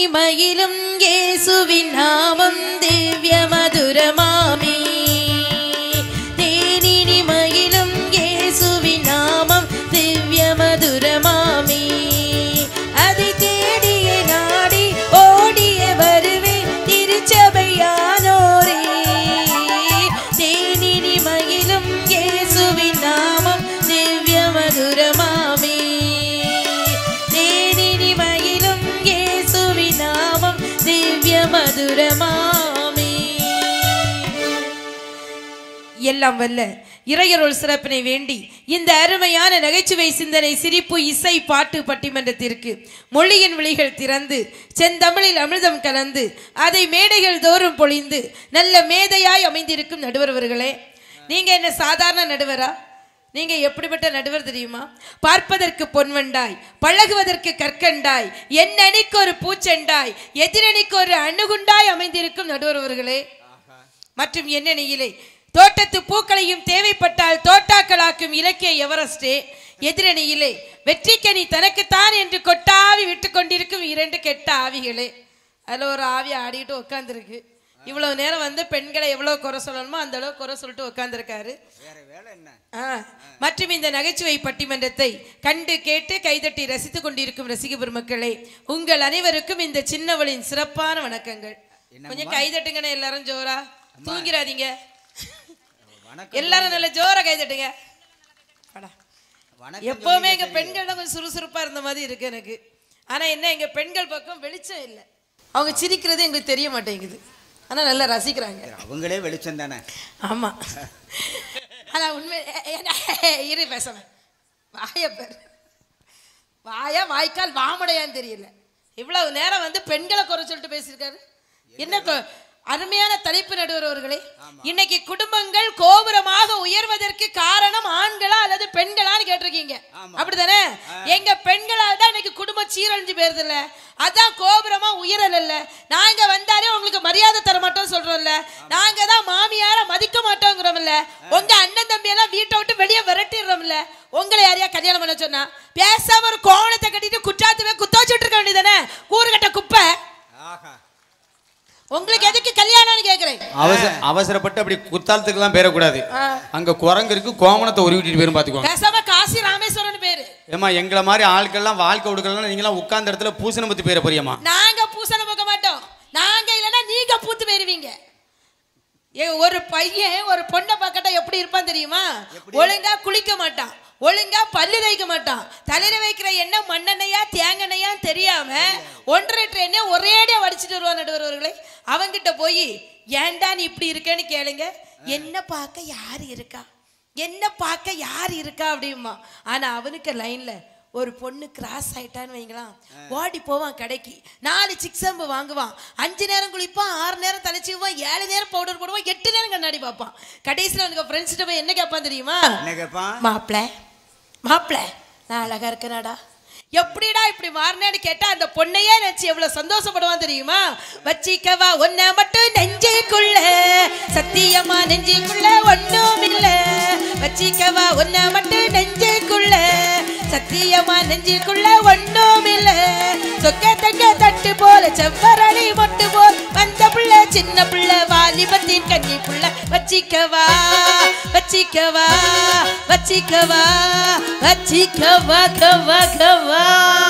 മയിലും യേസുവിൻ നാമം ദിവ്യമധുരമാമി തേനിനി മയിലും യേസുവിൻ നാമം ദിവ്യമധുരമാമി അതി തേടിയ നാടി ഓടിയ വരുവേ തിരിച്ചവയാനോരേ തേനിനി മയിലും യേസുവിൻ നാമം ദിവ്യമധുരമാമി തേനിനി മയിലും യേസുവിൻ നാമം ദിവ്യമധുരമാമി எல்லாம் வல்ல இறையருள் சிறப்பினை வேண்டி இந்த அருமையான நகைச்சுவை சிந்தனை சிரிப்பு இசை பாட்டு பட்டிமன்றத்திற்கு மொழியின் விழிகள் திறந்து செந்தமிழில் அமிர்தம் கலந்து அதை மேடைகள் தோறும் பொழிந்து நல்ல மேதையாய் அமைந்திருக்கும் நடுவர்களே நீங்க என்ன சாதாரண நடுவரா நீங்க எப்படிப்பட்ட நடுவர் தெரியுமா பார்ப்பதற்கு பொன்வண்டாய் பழகுவதற்கு கற்கண்டாய் என் அணிக்கு ஒரு பூச்செண்டாய் எதிரணிக்கு ஒரு அணுகுண்டாய் அமைந்திருக்கும் நடுவர்களே மற்றும் எண்ணெயிலே தோட்டத்து பூக்களையும் தேவைப்பட்டால் தோட்டாக்களாக்கும் இலக்கிய எவரெஸ்டே எதிரணியிலே வெற்றிக்கனி தனக்குத்தான் என்று கொட்டாவி விட்டு கொண்டிருக்கும் இரண்டு கெட்ட ஆவிகளே அதில் ஒரு ஆவி ஆடிட்டு உட்காந்துருக்கு இவ்வளவு நேரம் வந்து பெண்களை எவ்வளவு குறை சொல்லணுமோ அந்த அளவு குறை சொல்லிட்டு உட்காந்துருக்காரு வேற வேலை என்ன ஆ, மற்றும் இந்த நகைச்சுவை பட்டிமன்றத்தை கண்டு கேட்டு கைதட்டி ரசித்துக் கொண்டிருக்கும் ரசிக பெருமக்களே உங்கள் அனைவருக்கும் இந்த சின்னவளின் சிறப்பான வணக்கங்கள் கொஞ்சம் கைதட்டுங்கண்ணே எல்லாரும் ஜோரா தூங்கிடாதீங்க வணக்கம் எல்லாரும் நல்ல ஜோரா கைதட்டுங்க வாடா. வணக்கம் எப்பவுமே எங்க பெண்கள் தான் கொஞ்சம் சுறுசுறுப்பா இருந்த மாதிரி இருக்கு எனக்கு ஆனா என்ன எங்க பெண்கள் பக்கம் வெளிச்சம் இல்லை அவங்க சிரிக்கிறது எங்களுக்கு தெரிய மாட்டேங்குது ஆனா நல்லா ரசிக்கிறாங்க அவங்களே வெளிச்சம் தானே ஆமா ஆனா உண்மை எ- எ- இரு பேசுறேன் வாய பேர் வாயா வாய்க்கால் வாமடையான்னு தெரியல இவ்வளவு நேரம் வந்து பெண்களை குறை சொல்லிட்டு பேசியிருக்காரு என்ன கொ- அருமையான தலைப்பு நடுவர் அவர்களே இன்னைக்கு குடும்பங்கள் கோபுரமாக உயர்வதற்கு காரணம் ஆண்களா அல்லது பெண்களான்னு கேட்டிருக்கீங்க அப்படிதானே எங்க பெண்களால் தான் இன்னைக்கு குடும்பம் சீரழிஞ்சு போயிருது இல்ல அதான் கோபுரமா உயரல் இல்ல நாங்க வந்தாலே உங்களுக்கு மரியாதை தர மாட்டோம் சொல்றோம்ல நாங்க தான் மாமியார மதிக்க மாட்டோங்கிறோம்ல உங்க அண்ணன் தம்பி எல்லாம் வீட்டை விட்டு வெளியே விரட்டிடுறோம்ல உங்களை யாரையா கல்யாணம் பண்ண சொன்னா பேசாம ஒரு கோவணத்தை கட்டிட்டு குற்றாத்துவே குத்த வச்சுட்டு இருக்க வேண்டியதானே கூறுகட்ட குப்பை ஆஹா உங்களுக்கு எதுக்கு கல்யாணம்னு கேக்குறேன் அவசர அவசரப்பட்டு அப்படி குத்தாலத்துக்குலாம் பேரக்கூடாது அங்க குரங்கு இருக்கு கோமணத்தை உருவிட்டு போயிரும் பாத்துக்கோங்க பேசாம காசி ராமேஸ்வரன் பேரு ஏமா எங்களை மாதிரி ஆட்கள்லாம் வாழ்க்கை கொடுக்கலாம் நீங்களாம் உட்கார்ந்த இடத்துல பூசணம் பத்தி பேர போறியம்மா நாங்க பூசண பார்க்க மாட்டோம் நாங்க இல்லைன்னா நீங்க பூத்து போயிருவீங்க ஏ ஒரு பையன் ஒரு பொண்ணை பார்க்கட்டா எப்படி இருப்பான் தெரியுமா ஒழுங்கா குளிக்க மாட்டான் ஒழுங்கா பல்லு தேய்க்க மாட்டான் தலையில வைக்கிற எண்ணெய் மண்ணெண்ணெயா தேங்கெண்ணெயா தெரியாம ஒன்றரை லிட்டர் எண்ணெய் ஒரேடியா வடிச்சிட்டு வருவான் நடுவர்களே அவங்கிட்ட போய் ஏன்டா நீ இப்படி இருக்கேன்னு கேளுங்க என்ன பார்க்க யார் இருக்கா என்ன பார்க்க யார் இருக்கா அப்படிமா ஆனா அவனுக்கு லைன்ல ஒரு பொண்ணு கிராஸ் ஆயிட்டான்னு வைங்களாம் ஓடி போவான் கடைக்கு நாலு சிக்ஸம்பு வாங்குவான் அஞ்சு நேரம் குளிப்பான் ஆறு நேரம் தலைச்சிக்குவான் ஏழு நேரம் பவுடர் போடுவான் எட்டு நேரம் கண்ணாடி பார்ப்பான் கடைசியில் அவனுக்கு ஃப்ரெண்ட்ஸ்கிட்ட போய் என்ன கேட்பான் தெரியுமா என்ன கேட்பான் மாப்பிள மாப்பிள நான் அழகா இருக்கேனாடா எப்படிடா இப்படி மாறினேன்னு கேட்டா அந்த பொண்ணையே நினைச்சு எவ்வளவு சந்தோஷப்படுவான் தெரியுமா வச்சிக்கவா ஒன்ன மட்டும் நெஞ்சுக்குள்ள சத்தியமா நெஞ்சுக்குள்ள ஒண்ணும் இல்ல வச்சிக்கவா ஒன்ன மட்டும் நெஞ்சுக்குள்ள சத்தியமா நெஞ்சுக்குள்ள ஒண்ணும் இல்ல சொக்க தங்க தட்டு போல செவ்வரளி மொட்டு போல் வந்த புள்ள சின்ன புள்ள வாலிபத்தின் கன்னி புள்ள வச்சிக்கவா வச்சிக்கவா வச்சிக்கவா வச்சிக்கவா கவா கவா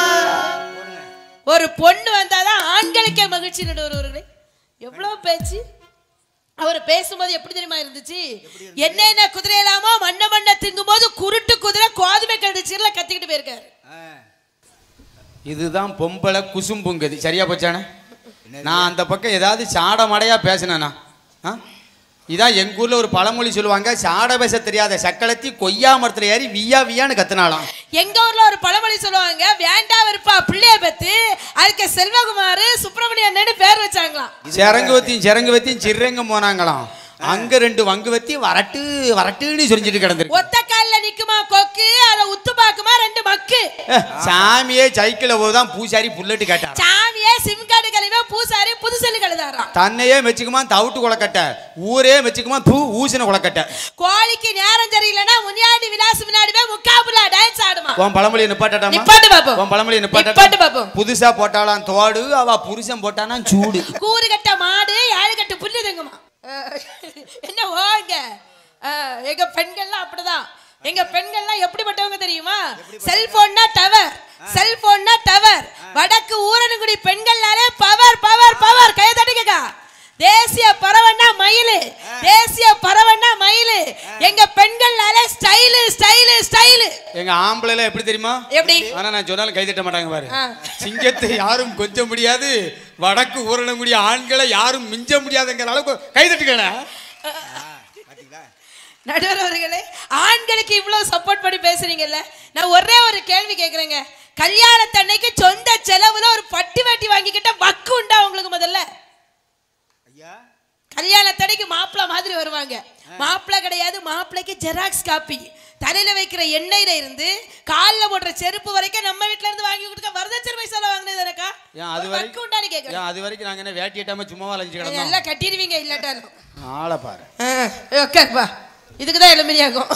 ஒரு பொண்ணு வந்தாதான் ஆண்களுக்கே மகிழ்ச்சி நடுவர்களே எவ்வளவு பேச்சு அவர் பேசும்போது எப்படி தெரியுமா இருந்துச்சு என்னென்ன குதிரை இல்லாமோ மண்ண மண்ண திங்கும் போது குருட்டு குதிரை கோதுமை கடிச்சுல கத்திக்கிட்டு போயிருக்காரு ஆ, இதுதான் பொம்பளை குசும்புங்கது சரியா போச்சானே நான் அந்த பக்கம் ஏதாவது சாட மடையா பேசினேனா ஆ? இதான் எங்க ஊர்ல ஒரு பழமொழி சொல்லுவாங்க சாட பேச தெரியாத சக்களத்தி கொய்யா மரத்துல ஏறி வியா வியான்னு கத்துனாலாம் எங்க ஊர்ல ஒரு பழமொழி சொல்லுவாங்க வேண்டா வெறுப்பா பிள்ளைய பத்து அதுக்கு செல்வகுமார் சுப்பிரமணியன் பேர் வச்சாங்களாம் சிறங்கு வத்தியும் சிறங்கு வத்தியும் சிறங்க போனாங்களாம் அங்க ரெண்டு வங்கு வத்தி வரட்டு வரட்டுன்னு சொல்லிட்டு கிடந்திருக்கு ஒத்த கால்ல நிக்குமா கொக்கு அத உத்து பாக்குமா ரெண்டு மக்கு ஏ, சாமியே சைக்கிள போதுதான் பூசாரி புல்லட்டு கேட்டார் சாமியே சிம் கார்டு கழிவே பூசாரி புது செல்லு கழுதாராம் தன்னையே மெச்சுக்குமா தவிட்டு குளக்கட்ட ஊரே மெச்சுக்குமா தூ ஊசின குளக்கட்ட கோழிக்கு நேரம் சரியில்லைன்னா முனியாண்டி விலாசு முன்னாடி போய் முக்காபுலா டான்ஸ் ஆடுமா உன் பழமொழி நிப்பாட்டட்டாமா நிப்பாட்டு பாப்போம் உன் பழமொழி நிப்பாட்டு நிப்பாட்ட பாப்போம் புதுசா போட்டாலாம் தோடு அவ புருஷன் போட்டானா சூடு கூறு கட்ட மாடு ஏழு கட்ட புல்லு தங்குமா அஹ், என்ன ஓங்க அஹ், எங்க பெண்கள்லாம் அப்படிதான் எங்க பெண்கள்லாம் எப்படிப்பட்டவங்க தெரியுமா செல்போன்னா டவர் செல்போன்னா டவர் வடக்கு ஊரனுக்குடி பெண்கள்னாலே பவர் பவர் பவர் கை தட்டுக்கா தேசிய பறவைன்னா மயிலு தேசிய பறவைன்னா மயிலு எங்க பெண்கள்னாலே ஸ்டைலு ஸ்டைலு ஸ்டைலு எங்க ஆம்பளை எல்லாம் எப்படி தெரியுமா எப்படி ஆனா நான் சொன்னாலும் கை தட்ட மாட்டாங்க பாரு ஆ. சிங்கத்தை யாரும் கொஞ்ச முடியாது வடக்கு ஊரடக்கூடிய ஆண்களை யாரும் மிஞ்ச முடியாதுங்கிற அளவுக்கு கை தட்டுக்கல பாத்தீங்களா நடுவர் அவர்களே ஆண்களுக்கு இவ்வளவு சப்போர்ட் பண்ணி பேசுறீங்கல்ல நான் ஒரே ஒரு கேள்வி கேக்குறேங்க கல்யாணத்தன்னைக்கு சொந்த செலவுல ஒரு பட்டி வேட்டி வாங்கிக்கிட்ட வக்கு உண்டா உங்களுக்கு முதல்ல ஐயா கல்யாணத்தன்னைக்கு மாப்பிள்ளை மாதிரி வருவாங்க மாப்பிள்ளை கிடையாது மாப்பிள்ளைக்கு ஜெராக்ஸ் காப்பி தலையில வைக்கிற எண்ணெயில இருந்து கால்ல போடுற செருப்பு வரைக்கும் நம்ம வீட்ல இருந்து வாங்கி கொடுக்க வரதட்சணை பைசால வாங்கினது எனக்கா ஏன் அது ஒரு வரை- வக்கு உண்டான்னு கேக்குறேன் ஏன் அது வரைக்கும் நாங்க என்ன வேட்டி எட்டாம சும்மாவா அலைஞ்சு கிடந்தோம் எல்லாம் கட்டிடுவீங்க இல்லாட்டாலும் ஆளை பாரு உட்காருப்பா இதுக்கு தான் எலுமினியாகும்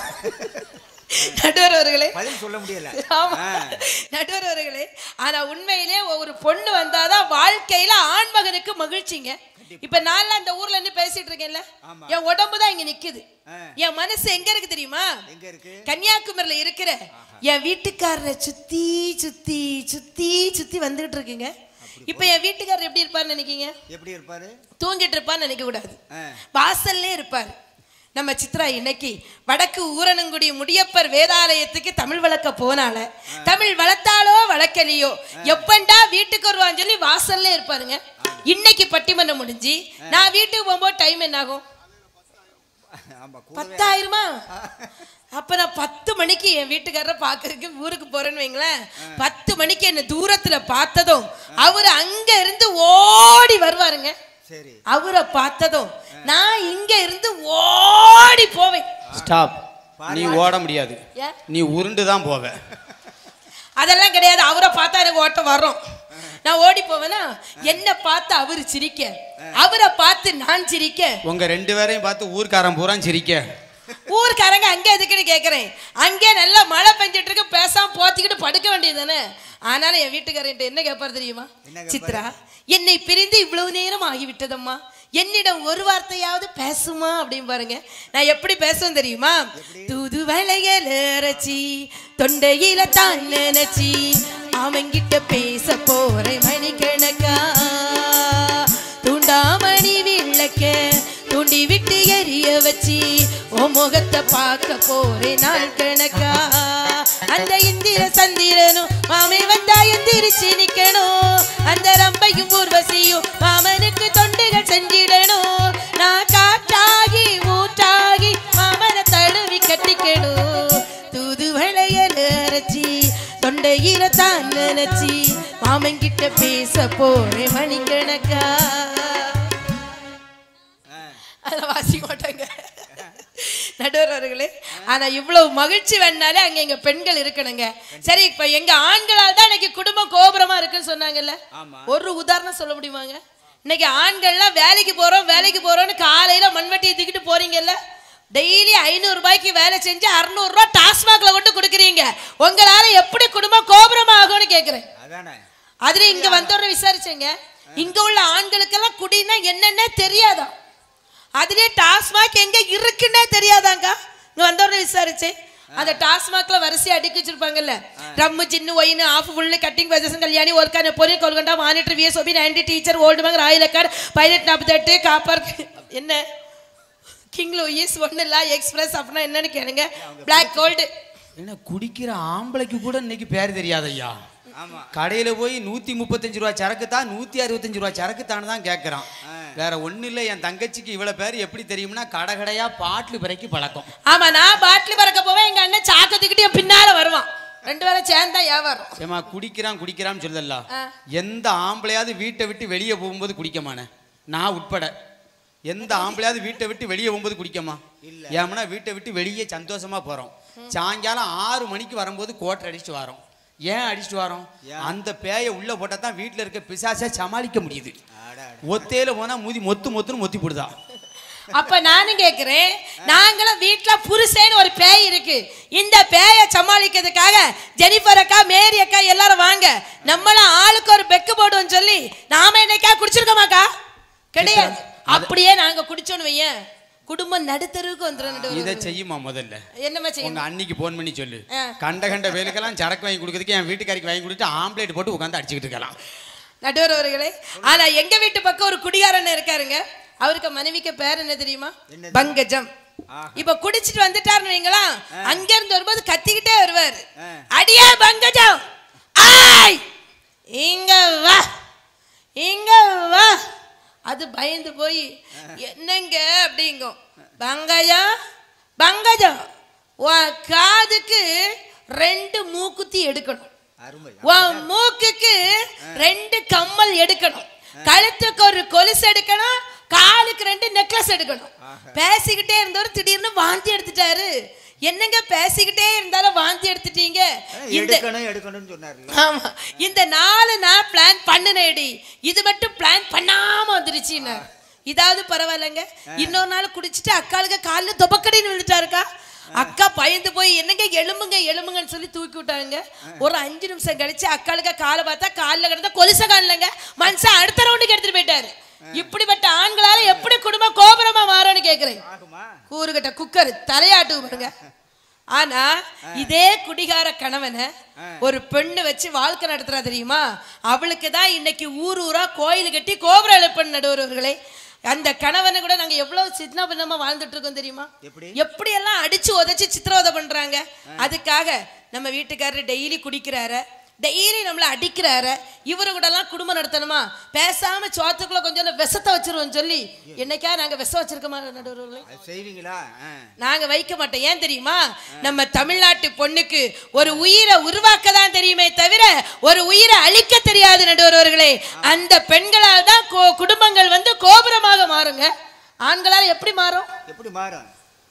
நடுவர் அவர்களே பதில் சொல்ல முடியல ஆமா. ஆ. நடுவர் அவர்களே ஆனா உண்மையிலே ஒரு பொண்ணு வந்தாதான் வாழ்க்கையில ஆண்மகனுக்கு மகிழ்ச்சிங்க இப்ப நான் அந்த ஊர்ல இருந்து பேசிட்டு இருக்கேன்ல ஆமா. என் உடம்பு தான் இங்க நிக்குது ஆ. என் மனசு எங்க இருக்கு தெரியுமா எங்க இருக்கு கன்னியாகுமரியில இருக்கிற என் வீட்டுக்காரரை சுத்தி சுத்தி சுத்தி சுத்தி வந்துகிட்டு இருக்குங்க இப்ப என் வீட்டுக்காரர் எப்படி இருப்பாருன்னு நினைக்கீங்க எப்படி இருப்பாரு தூங்கிட்டு இருப்பான்னு நினைக்க கூடாது ஆ. வாசல்லே இருப்பார் நம்ம சித்ரா இன்னைக்கு வடக்கு ஊரனங்குடி முடியப்பர் வேதாலயத்துக்கு தமிழ் வளர்க்க போனால தமிழ் வளர்த்தாலோ வளர்க்கலையோ எப்பண்டா வீட்டுக்கு வருவான்னு சொல்லி வாசல்ல இருப்பாருங்க இன்னைக்கு பட்டிமன்றம் முடிஞ்சு நான் வீட்டுக்கு போகும்போது டைம் என்ன ஆகும் ஆமா கூடவே பத்தாயிரமா அப்ப நான் பத்து மணிக்கு என் வீட்டுக்காரரை பார்க்கறதுக்கு ஊருக்கு போறேன்னு வைங்களேன் பத்து மணிக்கு என்ன தூரத்துல பார்த்ததும் அவர் அங்க இருந்து ஓடி வருவாருங்க சரி அவரை பார்த்ததும் நான் இங்க இருந்து ஓடி போவேன் ஸ்டாப் நீ ஓட முடியாது ஏன்? நீ உருண்டு தான் போவ அதெல்லாம் கிடையாது அவரை பார்த்தா எனக்கு ஓட்டம் வரும் நான் ஓடி போவேனா என்ன பார்த்து அவரு சிரிக்க அவரை பார்த்து நான் சிரிக்க உங்க ரெண்டு பேரையும் பார்த்து ஊர்க்காரன் பூரா சிரிக்க ஊர்க்காரங்க அங்க எதுக்குன்னு கேக்குறேன் அங்கே நல்லா மழை பெஞ்சிட்டு இருக்கு பேசாம போத்திக்கிட்டு படுக்க வேண்டியது தானே ஆனாலும் என் வீட்டுக்காரன்ட்ட என்ன கேட்பாரு தெரியுமா என்ன கேட்பாரு? சித்ரா என்னை பிரிந்து இவ்வளவு நேரம் ஆகிவிட்டதம்மா என்னிடம் ஒரு வார்த்தையாவது பேசுமா அப்படின்னு பாருங்க நான் எப்படி பேசுவேன் தெரியுமா தூது வளையல அரைச்சி தொண்டையில தான் நினைச்சி அவங்கிட்ட பேச போறேன் மணிக்கணக்கா தூண்டாமணி விளக்க தூண்டி விட்டு எரிய வச்சு ஓ முகத்தை பார்க்க போறேன் நாள் கணக்கா அந்த இந்திர சந்திரனும் மாமே வந்தா எந்திரிச்சு நிக்கணும் அந்த ரம்பையும் ஊர்வசியும் மாமனுக்கு தொண்டுகள் செஞ்சிடணும் நான் காற்றாகி ஊற்றாகி மாமனை தழுவி கட்டிக்கணும் தூது வளையல் அரைச்சி தொண்டையில தான் நினைச்சி மாமன் கிட்ட பேச போறேன் மணிக்கணக்கா அதை வாசிக்க மாட்டாங்க நடுவர்களே ஆனா இவ்வளவு மகிழ்ச்சி வேணாலே அங்க எங்க பெண்கள் இருக்கணுங்க சரி இப்ப எங்க ஆண்களால் தான் இன்னைக்கு குடும்பம் கோபுரமா இருக்குன்னு சொன்னாங்கல்ல ஆமா. ஒரு உதாரணம் சொல்ல முடியுமாங்க இன்னைக்கு ஆண்கள்லாம் வேலைக்கு போறோம் வேலைக்கு போறோம்னு காலையில மண்வெட்டியை தூக்கிட்டு போறீங்கல்ல டெய்லி ஐநூறு ரூபாய்க்கு வேலை செஞ்சு அறுநூறு ரூபாய் டாஸ்மாக்ல கொண்டு கொடுக்குறீங்க உங்களால எப்படி குடும்பம் கோபுரம் ஆகும்னு கேக்குறேன் அதானே அதுல இங்க வந்தோட விசாரிச்சேங்க இங்க உள்ள ஆண்களுக்கெல்லாம் குடினா என்னன்னே தெரியாதாம் அதுலயே டாஸ்மாக் எங்க இருக்குன்னே தெரியாதாங்க இங்க வந்தோட விசாரிச்சேன் அந்த டாஸ்மாக்ல வரிசையா அடுக்கி வச்சிருப்பாங்கல்ல ரம்மு சின்ன ஒயின் ஆஃப் ஃபுல்லு கட்டிங் பஜசன் கல்யாணி ஒரு கான பொரிய Golconda monitor VSOP ninety teacher old bank royal accord pilot நாற்பத்தெட்டு காப்பர் என்ன கிங் லூயிஸ் ஒன்னுலா எக்ஸ்பிரஸ் அப்படின்னா என்னன்னு கேளுங்க பிளாக் கோல்டு என்ன குடிக்கிற ஆம்பளைக்கு கூட இன்னைக்கு பேர் தெரியாது ஐயா ஆமா கடையில போய் நூத்தி முப்பத்தஞ்சு ரூபா சரக்கு தான் நூத்தி அறுபத்தஞ்சு ரூபா சரக்கு தான் தான் கேட்கறான் வேற ஒண்ணு இல்ல என் தங்கச்சிக்கு இவ்வளவு பேர் எப்படி தெரியும்னா கடை கடையா பாட்டில் பிறக்கி பழக்கம் ஆமா நான் பாட்டில் பறக்க போவேன் எங்க அண்ணன் சாக்கத்துக்கிட்டே பின்னால வருவான் ரெண்டு பேரும் சேர்ந்தா வியாபாரம் ஏமா குடிக்கிறான் குடிக்கிறான்னு சொல்லுதல்ல ஆ. எந்த ஆம்பளையாவது வீட்டை விட்டு வெளியே போகும்போது குடிக்கமானே நான் உட்பட எந்த ஆம்பளையாவது வீட்டை விட்டு வெளியே போகும்போது குடிக்கமா இல்ல. ஏன்னா வீட்டை விட்டு வெளியே சந்தோஷமா போறோம் சாயங்காலம் ஆறு மணிக்கு வரும்போது கோட்டை அடிச்சுட்டு வரோம் ஏன் அடிச்சுட்டு வரோம் ஏன்? அந்த பேயை உள்ள போட்டா தான் வீட்டுல இருக்க பிசாசை சமாளிக்க முடியுது அட, அட. ஒத்தையில போனா மூதி மொத்து மொத்துன்னு மொத்தி போடுதா அப்ப நானும் கேக்குறேன் நாங்களும் வீட்ல புருஷன்னு ஒரு பேய் இருக்கு இந்த பேயை சமாளிக்கிறதுக்காக ஜெனிஃபர் அக்கா மேரி அக்கா எல்லாரும் வாங்க நம்மளும் ஆளுக்கு ஒரு பெக்கு போடுவோம் சொல்லி நாம என்னைக்கா குடிச்சிருக்கோமாக்கா கிடையாது அப்படியே நாங்க குடிச்சோன்னு வையேன் குடும்பம் நடுத்தருவுக்கு வந்துடும் இதை நடுவர்களே. செய்யுமா முதல்ல என்னம்மா உங்க செய்யணும் அன்னைக்கு போன் பண்ணி சொல்லு ஆ. கண்ட கண்ட வேலுக்கெல்லாம் சரக்கு வாங்கி கொடுக்கறதுக்கு என் வீட்டுக்காரிக்கு வாங்கி கொடுத்து ஆம்லேட் போட்டு உட்காந்து அடிச்சுக்கிட்டு இருக்கலாம் நடுவர் அவர்களே ஆனா எங்க வீட்டு பக்கம் ஒரு குடிகாரன் இருக்காருங்க அவருக்கு மனைவிக்கு பேர் என்ன தெரியுமா என்னது? பங்கஜம் ஆஹா. இப்ப குடிச்சிட்டு வந்துட்டாருன்னு வைங்களா அங்க இருந்து வரும்போது கத்திக்கிட்டே வருவாரு ஆ. அடியே பங்கஜம் ஆய் இங்க வா இங்க வா அது பயந்து போய் என்னங்க அப்படிங்கும் பங்கஜம் பங்கஜம் உன் காதுக்கு ரெண்டு மூக்குத்தி எடுக்கணும் அருமை உன் மூக்குக்கு ரெண்டு கம்மல் எடுக்கணும் கழுத்துக்கு ஒரு கொலுசு எடுக்கணும் காலுக்கு ரெண்டு நெக்லஸ் எடுக்கணும் பேசிக்கிட்டே இருந்தவர் திடீர்னு வாந்தி எடுத்துட்டாரு என்னங்க பேசிக்கிட்டே இருந்தாலும் வாந்தி எடுத்துட்டீங்க இந்த எடுக்கணும் எடுக்கணும்னு சொன்னார்ல ஆமா இந்த நாலு நான் பிளான் பண்ணுனேடி இது மட்டும் பிளான் பண்ணாம வந்துருச்சுன்னு இதாவது பரவாயில்லைங்க இன்னொரு நாள் குடிச்சிட்டு அக்காளுக்கு காலில் தொபக்கடின்னு விழுந்துட்டாருக்கா அக்கா பயந்து போய் என்னங்க எலும்புங்க எலும்புங்கன்னு சொல்லி தூக்கி விட்டாங்க ஒரு அஞ்சு நிமிஷம் கழிச்சு அக்காளுக்கு காலை பார்த்தா காலில் கிடந்த கொலுச காலிலங்க மனுஷன் அடுத்த ரவுண்டுக்கு எடுத்துட்டு போயிட்டாரு இப்படிப்பட்ட ஆண்களால எப்படி குடும்பம் கோபுரமா மாறும்னு கேக்குறேன் ஆகுமா கூறுகட்ட குக்கர் தலையாட்டு பாருங்க ஆனா இதே குடிகார கணவனை ஒரு பெண்ணு வச்சு வாழ்க்கை நடத்துறா தெரியுமா அவளுக்கு தான் இன்னைக்கு ஊர் ஊரா கோயில் கட்டி கோபுரம் எழுப்பன் நடுவர்களே அந்த கணவனை கூட நாங்க எவ்வளவு சின்ன பின்னமா வாழ்ந்துட்டு இருக்கோம் தெரியுமா எப்படி எப்படி எல்லாம் அடிச்சு உதைச்சு சித்திரவதை பண்றாங்க அதுக்காக நம்ம வீட்டுக்காரர் டெய்லி குடிக்கிறாரு டெய்லி நம்மள அடிக்கிறாரு இவரு கூட எல்லாம் குடும்பம் நடத்தணுமா பேசாம சோத்துக்குள்ள கொஞ்சம் விஷத்தை வச்சிருவோம் சொல்லி என்னைக்கா நாங்க விஷம் வச்சிருக்கோமா நடுவர்களே அது செய்வீங்களா ஆ. நாங்க வைக்க மாட்டோம் ஏன் தெரியுமா நம்ம தமிழ்நாட்டு பொண்ணுக்கு ஒரு உயிரை உருவாக்க தான் தெரியுமே தவிர ஒரு உயிரை அழிக்க தெரியாது நடுவர்களே அந்த பெண்களால் தான் கோ- குடும்பங்கள் வந்து கோபுரமாக மாறுங்க ஆண்களால் எப்படி மாறும் எப்படி மாறும்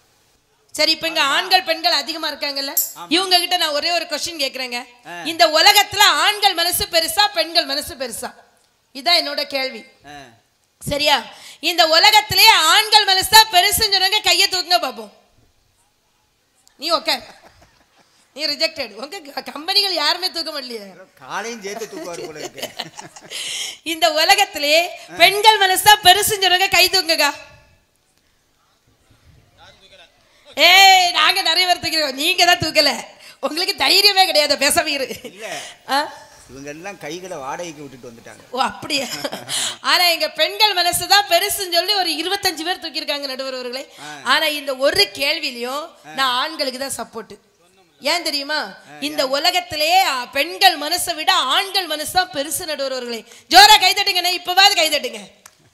சரி இப்ப இங்க ஆண்கள் பெண்கள் அதிகமா இருக்காங்கல்ல இவங்க கிட்ட நான் ஒரே ஒரு கொஸ்டின் கேக்குறேங்க இந்த உலகத்துல ஆண்கள் மனசு பெருசா பெண்கள் மனசு பெருசா இதான் என்னோட கேள்வி ஆ. சரியா இந்த உலகத்திலேயே ஆண்கள் மனசு தான் பெருசுன்னு சொன்னவங்க கையை தூக்குங்க பாப்போம் நீ உட்கார் நீ ரிஜெக்டட் உங்க க- கம்பெனிகள் யாருமே தூக்க முடியலையே காலையும் சேர்த்து தூக்குவார் போல இருக்கு இந்த உலகத்திலேயே பெண்கள் மனசு தான் பெருசுன்னு சொன்னவங்க கை தூக்குங்க ஏய் நாங்க நிறைய பேர் தூக்கிறோம் நீங்க தான் தூக்கல உங்களுக்கு தைரியமே கிடையாது பேசாம இரு இல்ல ஆ? இவங்க எல்லாம் கைகளை வாடகைக்கு விட்டுட்டு வந்துட்டாங்க ஓ அப்படியா ஆனா எங்க பெண்கள் மனசு தான் பெருசுன்னு சொல்லி ஒரு இருபத்தஞ்சு பேர் தூக்கியிருக்காங்க நடுவர்களே ஆனா இந்த ஒரு கேள்வியிலையும் நான் ஆண்களுக்கு தான் சப்போர்ட் ஏன் தெரியுமா இந்த உலகத்திலேயே ஆ, பெண்கள் மனசை விட ஆண்கள் மனசு தான் பெருசு நடுவர்களே ஜோரா கை தட்டுங்கண்ணே இப்பவாது கை தட்டுங்க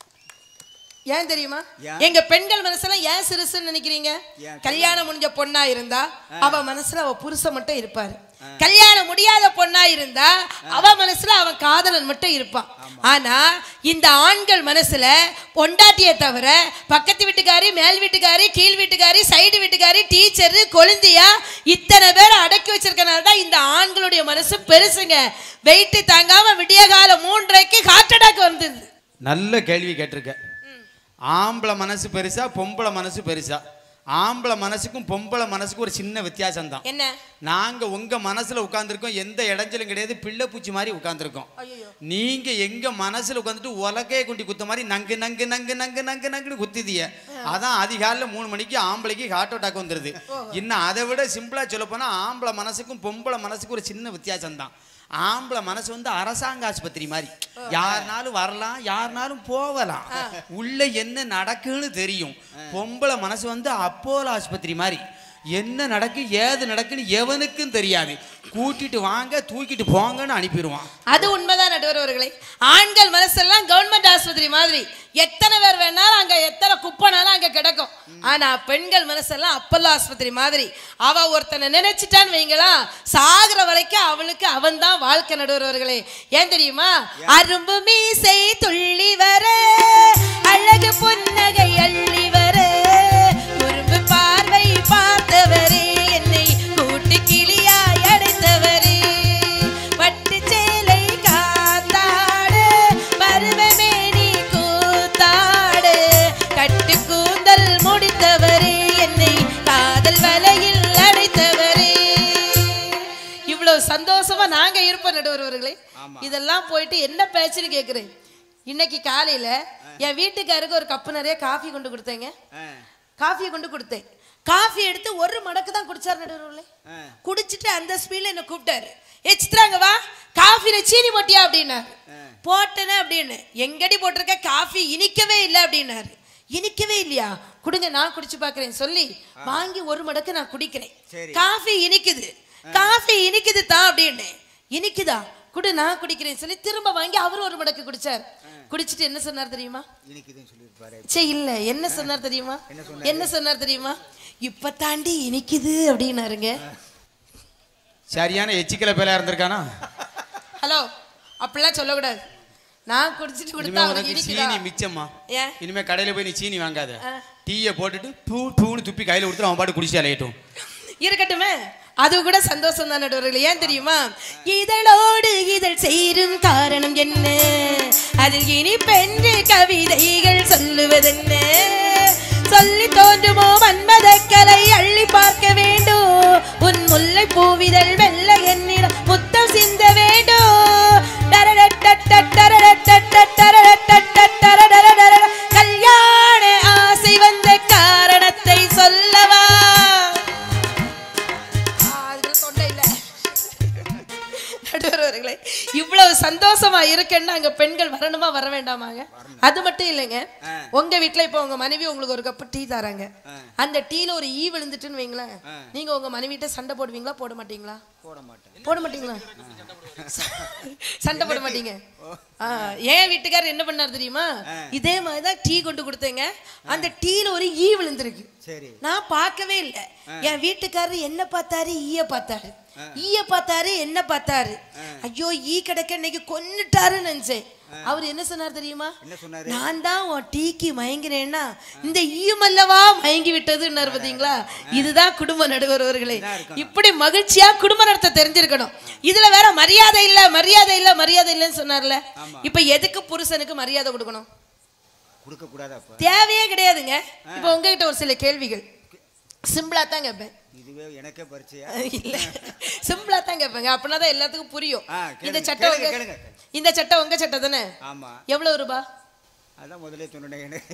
ஏன் தெரியுமா ஏன்? எங்க பெண்கள் மனசுல ஏன் சிறுசுன்னு நினைக்கிறீங்க ஏன்? கல்யாணம் முடிஞ்ச பொண்ணா இருந்தா அவ மனசுல அவ புருஷன் மட்டும் இருப்பாரு கல்யாணம் முடியாத பொண்ணா இருந்தா அவ மனசுல அவன் காதலன் மட்டும் இருப்பான் ஆனா இந்த ஆண்கள் மனசுல பொண்டாட்டிய தவிர பக்கத்து வீட்டுக்காரி மேல் வீட்டுக்காரி கீழ் வீட்டுக்காரி சைடு வீட்டுக்காரி டீச்சர் கொழுந்தியா இத்தனை பேர் அடக்கி வச்சிருக்கனால தான் இந்த ஆண்களுடைய மனசு பெருசுங்க வெயிட் தாங்காம விடிய காலம் மூன்றரைக்கு ஹார்ட் அட்டாக் வந்தது நல்ல கேள்வி கேட்டிருக்க ஆம்பளை மனசு பெருசா பொம்பளை மனசு பெருசா ஆம்பளை மனசுக்கும் பொம்பளை மனசுக்கும் ஒரு சின்ன வித்தியாசம் தான் என்ன நாங்க உங்க மனசுல உட்கார்ந்திருக்கோம் எந்த இடைஞ்சலும் கிடையாது பிள்ளை பூச்சி மாதிரி உட்கார்ந்திருக்கோம் ஐயோ நீங்க எங்க மனசுல உட்காந்துட்டு உலகே குண்டி குத்த மாதிரி நங்கு நங்கு நங்கு நங்கு நங்கு நங்குன்னு குத்திதிய அதான் அதிகாலைல மூணு மணிக்கு ஆம்பளைக்கு ஹார்ட் அட்டாக் வந்துருது இன்னும் அதை விட சிம்பிளா சொல்ல போனா ஆம்பளை மனசுக்கும் பொம்பளை மனசுக்கும் ஒரு சின்ன வித்தியாசம் தான் ஆம்பளை மனசு வந்து அரசாங்க ஆஸ்பத்திரி மாதிரி யாருனாலும் வரலாம் யாருனாலும் போகலாம் உள்ள என்ன நடக்குன்னு தெரியும் பொம்பளை மனசு வந்து அப்போலோ ஆஸ்பத்திரி மாதிரி என்ன நடக்கு ஏது நடக்குன்னு எவனுக்கும் தெரியாது கூட்டிட்டு வாங்க தூக்கிட்டு போங்கன்னு அனுப்பிடுவான் அது உண்மைதான் நடுவர்களே ஆண்கள் மனசெல்லாம் கவர்மெண்ட் ஆஸ்பத்திரி மாதிரி எத்தனை பேர் வேணாலும் அங்க எத்தனை குப்பைனாலும் அங்க கிடக்கும் ஆனா பெண்கள் மனசெல்லாம் அப்பல்லோ ஆஸ்பத்திரி மாதிரி அவ ஒருத்தனை நினைச்சிட்டான்னு வைங்களா சாகுற வரைக்கும் அவளுக்கு அவன் தான் வாழ்க்கை நடுவர்களே ஏன் தெரியுமா அரும்பு மீசை துள்ளி வர அழகு புன்னகை நடுவர் அவர்களே ஆமா. இதெல்லாம் போயிட்டு என்ன பேச்சுன்னு கேக்குறேன் இன்னைக்கு காலையில என் வீட்டுக்காருக்கு ஒரு கப்பு நிறைய காஃபி கொண்டு கொடுத்தேங்க ஆ, காஃபியை கொண்டு கொடுத்தேன் காஃபி எடுத்து ஒரு மடக்கு தான் குடிச்சார் நடுவர்களே ஆ. குடிச்சிட்டு அந்த ஸ்பீட்ல என்ன கூப்பிட்டாரு ஏ சித்ராங்க வா காஃபில சீனி போட்டியா அப்படின்னாரு போட்டேனே அப்படின்னு எங்கடி போட்டிருக்க காஃபி இனிக்கவே இல்லை அப்படின்னாரு இனிக்கவே இல்லையா கொடுங்க நான் குடிச்சு பார்க்கறேன் சொல்லி வாங்கி ஒரு மடக்கு நான் குடிக்கிறேன் சரி. காஃபி இனிக்குது காஃபி இனிக்குது தான் அப்படின்னு இனிக்குதா குடு நான் குடிக்கிறேன் சொல்லி திரும்ப வாங்கி அவரும் ஒரு மடக்கு குடிச்சார் குடிச்சிட்டு என்ன சொன்னார் தெரியுமா இனிக்குதுன்னு சொல்லியிருப்பாரு சே இல்ல என்ன சொன்னார் தெரியுமா என்ன சொன்னாரு? என்ன சொன்னார் தெரியுமா இப்ப தாண்டி இனிக்குது அப்படின்னாருங்க சரியான எச்சிக்கல பேலா இருந்திருக்கானா ஹலோ அப்படிலாம் சொல்லக்கூடாது நான் குடிச்சிட்டு இனிமே கொடுத்தா அவனுக்கு உனக்கு இனிக்குதா சீனி மிச்சம்மா ஏன் இனிமே கடையில போய் நீ சீனி வாங்காத ஆ. டீயை போட்டுட்டு பூ பூன்னு துப்பி கையில கொடுத்துட்டு அவன் பாட்டு குடிச்சு அலையட்டும் இருக்கட்டுமே அது கூட சந்தோஷம் தான் நடுவர்கள் ஏன் தெரியுமா இதழோடு இதழ் சேரும் காரணம் என்ன அதில் இனி பென்று கவிதைகள் சொல்லுவதென்ன சொல்லி தோன்றுமோ மன்மத கலை அள்ளி பார்க்க வேண்டும் உன் முல்லை பூவிதழ் வெள்ள என்னிடம் முத்தம் சிந்த வேண்டும் டரடட்டட்ட, டரடட்டட்ட, டரடட்டட்ட, டரடரடரட. கல்யாண ஆசை வந்த காரணத்தை சொல்லவா ஆ, அதுல தொண்டை இல்ல. நடுவர்களே இவ்வளவு சந்தோஷமா இருக்குன்னா அங்க பெண்கள் வரணுமா வர வேண்டாமாங்க அது மட்டும் இல்லைங்க உங்க வீட்ல இப்ப உங்க மனைவி உங்களுக்கு ஒரு கப்பு டீ தராங்க அந்த டீல ஒரு ஈ விழுந்துட்டுன்னு வைங்களேன் நீங்க உங்க மனைவிட்ட சண்டை போடுவீங்களா போட மாட்டீங்களா போட மாட்டேன் போட மாட்டீங்களா சண்டை போட மாட்டீங்க ஆ, என் வீட்டுக்காரர் என்ன பண்ணார் தெரியுமா இதே மாதிரி தான் டீ கொண்டு கொடுத்தேங்க அந்த டீல ஒரு ஈ விழுந்திருக்கு சரி நான் பார்க்கவே இல்லை என் வீட்டுக்காரர் என்ன பார்த்தாரு ஈய பார்த்தாரு ஈய பார்த்தாரு என்ன பார்த்தாரு ஐயோ ஈ கிடக்க இன்னைக்கு கொன்னுட்டாருன்னு நினைச்சேன் அவர் என்ன சொன்னார் தெரியுமா என்ன சொன்னாரு நான் தான் உன் டீக்கு மயங்கினேன்னா இந்த ஈயமல்லவா மயங்கி விட்டதுன்னாரு பாத்தீங்களா இதுதான் குடும்ப நடுவர்களே இப்படி மகிழ்ச்சியா குடும்ப நடத்த தெரிஞ்சிருக்கணும் இதுல வேற மரியாதை இல்ல மரியாதை இல்ல மரியாதை இல்லைன்னு சொன்னார்ல இப்ப எதுக்கு புருஷனுக்கு மரியாதை கொடுக்கணும் கொடுக்க கூடாது அப்ப தேவையே கிடையாதுங்க இப்போ உங்ககிட்ட ஒரு சில கேள்விகள் சிம்பிளா தான் கேட்பேன் இதுவே எனக்கே பரிச்சையா இல்ல சிம்பிளா தான் கேட்பேங்க அப்படின்னா தான் எல்லாத்துக்கும் புரியும் ஆ, கேளுங்க, இந்த சட்டை கேளுங்க, உங்க கேளுங்க. இந்த சட்டை உங்க சட்டை தானே ஆமா எவ்வளவு ரூபா அதான் முதல்ல சொன்னேன் எனக்கு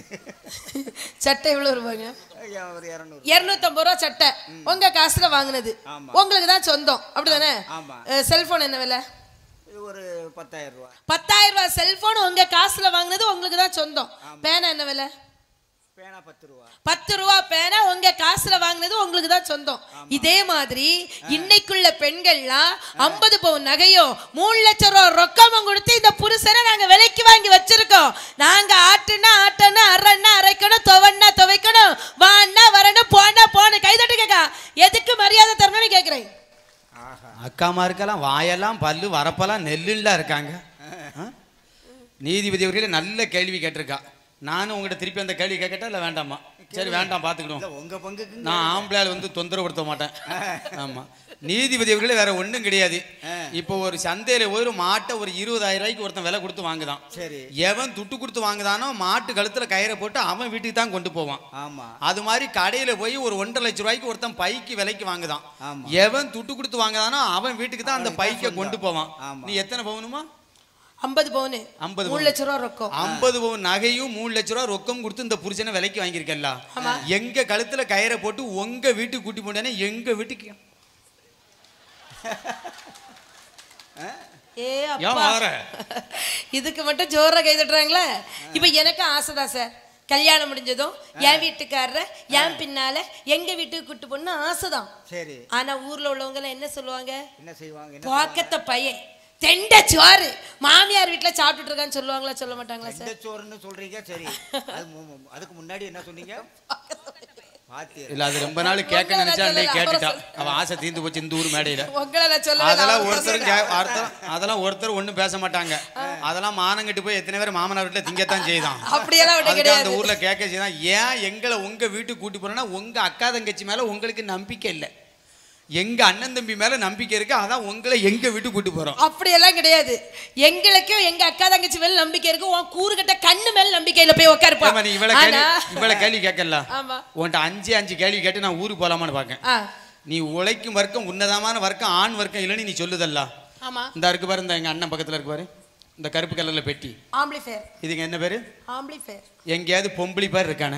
சட்டை எவ்வளவு ரூபாங்க ஐயா, ஒரு இரநூறு இருநூத்தம்பது ரூபா சட்டை உங்க காசுல வாங்குனது ஆமா. உங்களுக்கு தான் சொந்தம் அப்படிதானே ஆமா. செல்போன் என்ன விலை இது ஒரு பத்தாயிரம் ரூபா பத்தாயிரம் ரூபாய் செல்போன் உங்க காசுல வாங்குனது உங்களுக்கு தான் சொந்தம் பேனா என்ன விலை பேனா பத்து ரூபா பத்து ரூபா பேனா உங்க காசுல வாங்குனது உங்களுக்கு தான் சொந்தம் இதே மாதிரி இன்னைக்குள்ள பெண்கள்லாம் ஐம்பது பவுன் நகையோ மூணு லட்சம் ரூபா ரொக்கமும் கொடுத்து இந்த புருஷனை நாங்க விலைக்கு வாங்கி வச்சிருக்கோம் நாங்க ஆட்டுனா ஆட்டணும் அரைன்னா அரைக்கணும் துவன்னா துவைக்கணும் வான்னா வரணும் போனா போன கைதட்டு கேக்கா எதுக்கு மரியாதை தரணும்னு கேக்குறேன் ஆஹா அக்காமாருக்கெல்லாம் வாயெல்லாம் பல்லு வரப்பெல்லாம் நெல்லுலாம் இருக்காங்க ஆ? நீதிபதி அவர்களே நல்ல கேள்வி கேட்டிருக்கா நானும் உங்கள்கிட்ட திருப்பி அந்த கேள்வி கேட்கட்டா இல்லை வேண்டாமா சரி வேண்டாம் பார்த்துக்கிடுவோம் இல்ல உங்க பங்குக்கு நான் ஆம்பளையால் வந்து தொந்தரவுப்படுத்த மாட்டேன் ஆமா நீதிபதி அவர்களே வேற ஒண்ணும் கிடையாது இப்போ ஒரு சந்தையில ஒரு மாட்டை ஒரு இருபதாயிரம் ரூபாய்க்கு ஒருத்தன் விலை கொடுத்து வாங்குதான் சரி எவன் துட்டு கொடுத்து வாங்குதானோ மாட்டு கழுத்துல கயிறை போட்டு அவன் வீட்டுக்கு தான் கொண்டு போவான் ஆமா அது மாதிரி கடையில போய் ஒரு ஒன்றரை லட்ச ரூபாய்க்கு ஒருத்தன் பைக்கு விலைக்கு வாங்குதான் ஆமா. எவன் துட்டு கொடுத்து வாங்குதானோ அவன் வீட்டுக்கு தான் அந்த அவனுக்கு தான் பைக்கை சொந்தம். கொண்டு போவான் ஆமா. நீ எத்தனை பவுனுமா ஐம்பது பவுனு 50 மூணு லட்சம் ரூபா ரொக்கம் ஐம்பது பவுன் நகையும் மூணு லட்ச ரூபா ரொக்கம் கொடுத்து இந்த புருஷனை விலைக்கு வாங்கியிருக்கல எங்க கழுத்துல கயிறை போட்டு உங்க வீட்டுக்கு கூட்டி போனேன்னா எங்க வீட்டுக்கு ஏ ஏன் அப்பா வார? இதுக்கு மட்டும் ஜோரா கை தட்டுறாங்களே இப்ப எனக்கு ஆசைதான் சார் கல்யாணம் முடிஞ்சதும் என் வீட்டுக்காரர என் பின்னால எங்க வீட்டுக்கு கூட்டு போகணும்னு ஆசைதான் சரி ஆனா ஊர்ல உள்ளவங்க எல்லாம் என்ன சொல்லுவாங்க என்ன செய்வாங்க என்ன பாக்கத்த பையன் தெண்ட சோறு மாமியார் வீட்டுல சாப்பிட்டுட்டு இருக்கான்னு சொல்லுவாங்களா சொல்ல மாட்டாங்களா சார் எந்த சோறுன்னு சொல்றீங்க சரி அது மு- மு- அதுக்கு முன்னாடி என்ன சொன்னீங்க பாத்தியா இல்ல அது ரொம்ப நாள் கேட்க நினைச்சா அன்னைக்கு கேட்டுட்டா அவன் ஆசை தீர்ந்து போச்சு இந்த ஊர் மேடையில உங்களை நான் சொல்லவே இல்லை, அதெல்லாம் அவங்க ஒருத்தர் சொல்றாங்க. கே- ஒருத்தர் அதெல்லாம் ஒருத்தர் ஒண்ணும் பேச மாட்டாங்க அதெல்லாம் மானங்கட்டு போய் எத்தனை பேர் மாமனார் வீட்டுல திங்கத்தான் செய்தான் அப்படியெல்லாம் ஒண்ணு அதுக்கு அந்த கிடையாது ஊர்ல கேட்க செய்தான் ஏன் எங்களை உங்க வீட்டுக்கு கூட்டி போறேன்னா உங்க அக்கா தங்கச்சி மேல உங்களுக்கு நம்பிக்கை இல்லை எங்க அண்ணன் தம்பி மேல நம்பிக்கை இருக்கு அதான் உங்களை எங்க வீட்டுக்கு கூட்டி போறோம் அப்படியெல்லாம் கிடையாது எங்களுக்கும் எங்க அக்கா தங்கச்சி மேல நம்பிக்கை இருக்கு உன் கூறுகட்ட கண்ணு மேல நம்பிக்கையில போய் உட்காருப்பா ஏம்மா, நீ இவ்வளவு கேள்வி ஆனா இவ்வளவு கேள்வி கேட்கல ஆமா உன்கிட்ட அஞ்சு அஞ்சு கேள்வி கேட்டு நான் ஊருக்கு போலாமான்னு பார்க்கேன் ஆ நீ உழைக்கும் வர்க்கம் உன்னதமான வர்க்கம் ஆண் வர்க்கம் இல்லைன்னு நீ சொல்லுதல்ல ஆமா இந்த இருக்கு பாரு இந்த எங்க அண்ணன் பக்கத்துல இருக்கு பாரு இந்த கருப்பு கலர்ல பெட்டி ஆம்பிளிஃபேர் இதுக்கு என்ன பேரு ஆம்பிளிஃபேர் எங்கேயாவது பொம்பளி பேர் இருக்கானே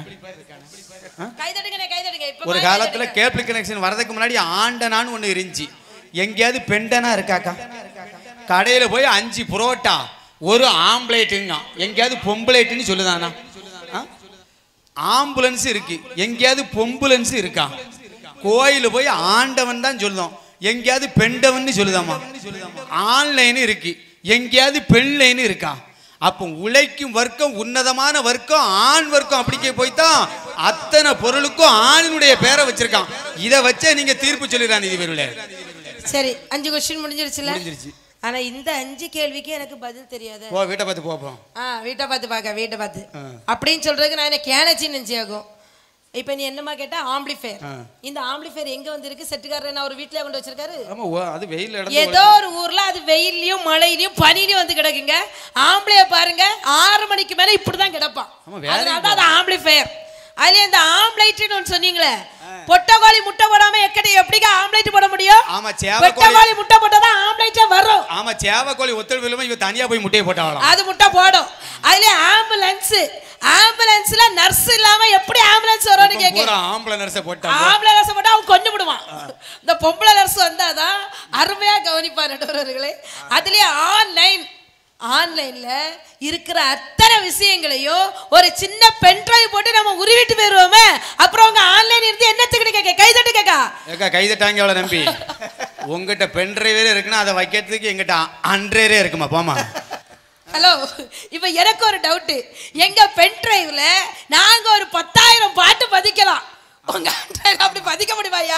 கைதட்டுங்க கைதட்டுங்க இப்ப ஒரு காலத்துல கேபிள் கனெக்ஷன் வரதுக்கு முன்னாடி ஆண்டனான்னு ஒண்ணு இருந்துச்சு எங்கேயாவது பெண்டனா இருக்காக்கா கடையில போய் அஞ்சு புரோட்டா ஒரு ஆம்லேட்டுங்க எங்கேயாவது பொம்பளைட்டுன்னு சொல்லுதானா ஆ? ஆம்புலன்ஸ் இருக்கு எங்கேயாவது பொம்புலன்ஸ் இருக்கா கோயில போய் ஆண்டவன் தான் சொல்லுதோம் எங்கேயாவது பெண்டவன் சொல்லுதாமா ஆன்லைன் இருக்கு எங்கேயாவது பெண்லைன் இருக்கா அப்போ உழைக்கும் வர்க்கம் உன்னதமான வர்க்கம் ஆண் வர்க்கம் அப்படிக்கே போய்தான் அத்தனை பொருளுக்கும் ஆணினுடைய பேரை வச்சிருக்கான் இதை வச்சே நீங்க தீர்ப்பு சொல்லிடுறான் நீதிபதிகளே சரி அஞ்சு கொஸ்டின் முடிஞ்சிருச்சுல முடிஞ்சிருச்சு. ஆனா இந்த அஞ்சு கேள்விக்கு எனக்கு பதில் தெரியாது போ வீட்டை பார்த்து போப்போம் ஆ வீட்டை பார்த்து பார்க்க வீட்டை பார்த்து ஆ. அப்படின்னு சொல்றதுக்கு நான் என்ன கேனச்சின்னு நினைச்சு ஆகும் இப்ப நீ என்னமா கேட்டா ஆம்பிளிஃபேர் ஆ. இந்த ஆம்பிளிஃபேர் எங்க வந்திருக்கு செட்டுக்காரர் நான் ஒரு வீட்லயே கொண்டு வச்சிருக்காரு ஆமா ஓ, அது வெயில் ஏதோ ஒரு ஊர்ல அது வெயில்லயும் மழையிலயும் பனிலையும் வந்து கிடக்குங்க ஆம்பளைய பாருங்க ஆறு மணிக்கு மேல இப்படிதான் கிடப்பான் ஆமா, வேலைக்கு அதனால தான் அது ஆம்பிளிஃபயர் அதுல இந்த ஆம்லைட்னு ஒன்று சொன்னீங்களே பொட்டக்கோழி முட்டை போடாம எக்கடி எப்படிங்க ஆம்லைட் போட முடியும் ஆமா சேவக்கோழி பொட்டக்கோழி முட்டை போட்டாதான் ஆம்லைட்டே வரும் ஆமா சேவக்கோழி ஒத்துழைப்பு இல்லாம இவ தனியா போய் முட்டையை போட்டாவலாம் அது முட்டை போடும் அதுல ஆம்புலன்ஸ் ஆம்புலன்ஸ்ல நர்ஸ் இல்லாம எப்படி ஆம்புலன்ஸ் வரும்னு கேட்க பூரா ஆம்பளை நர்ஸை போட்டாங்க ஆம்பளை நர்ஸ் போட்டா அவன் கொண்டு விடுவான் இந்த பொம்பளை நர்ஸ் வந்தாதான் அருமையா கவனிப்பார் நடுவர்களே அதுலயே ஆன்லைன் ஆன்லைன்ல இருக்கிற அத்தனை விஷயங்களையும் ஒரு சின்ன பென்ட்ரைவ் போட்டு நம்ம உருவிட்டு போயிருவோமே அப்புறம் உங்க ஆன்லைன் இருந்து என்னத்துக்கு கேட்க கைதட்டு கேட்கா ஏக்கா கைதட்டாங்க அவளை நம்பி உங்ககிட்ட பென் டிரைவரே இருக்குன்னா அதை வைக்கிறதுக்கு எங்கிட்ட அன்றையரே இருக்குமா போமா ஹலோ இப்போ எனக்கு ஒரு டவுட்டு எங்க பென் டிரைவ்ல நாங்க ஒரு பத்தாயிரம் பாட்டு பதிக்கலாம் உங்க drive ல அப்படி பதிக்க முடியுமாய்யா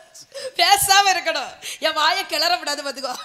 பேசாம இருக்கணும் என் வாயை கிளற விடாது பாத்துக்கோ